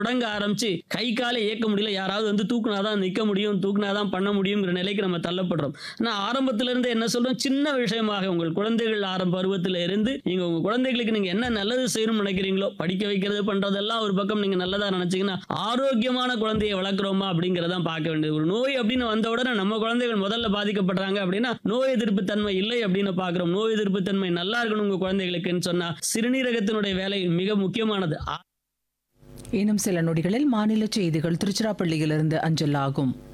தொடங்க ஆரம்பிச்சு கை காலை இயக்க முடியல யாராவது வந்து தூக்குனாதான் நிற்க முடியும் தூக்குனாதான் பண்ண முடியுங்கிற நிலைக்கு நம்ம தள்ளப்படுறோம் ஆனால் ஆரம்பத்துல இருந்து என்ன சொல்றோம் சின்ன விஷயமாக உங்கள் குழந்தைகள் ஆரம்ப பருவத்துல இருந்து நீங்க உங்க குழந்தைகளுக்கு நீங்க என்ன நல்லது செய்யணும்னு நினைக்கிறீங்களோ படிக்க வைக்கிறது பண்றதெல்லாம் ஒரு பக்கம் நீங்க நல்லதா நினைச்சீங்கன்னா ஆரோக்கியமான குழந்தையை வளர்க்குறோமா அப்படிங்கிறதான் பார்க்க வேண்டியது ஒரு நோய் அப்படின்னு வந்த உடனே நம்ம குழந்தைகள் முதல்ல பாதிக்கப்படுறாங்க அப்படின்னா நோய் எதிர்ப்பு தன்மை இல்லை அப்படின்னு பார்க்குறோம் நோய் எதிர்ப்பு தன்மை நல்லா இருக்கணும் உங்க குழந்தைகளுக்குன்னு சொன்னா சிறுநீரகத்தினுடைய வேலை மிக முக்கியமானது இன்னும் சில நொடிகளில் மாநில செய்திகள் திருச்சிராப்பள்ளியிலிருந்து அஞ்சல் ஆகும்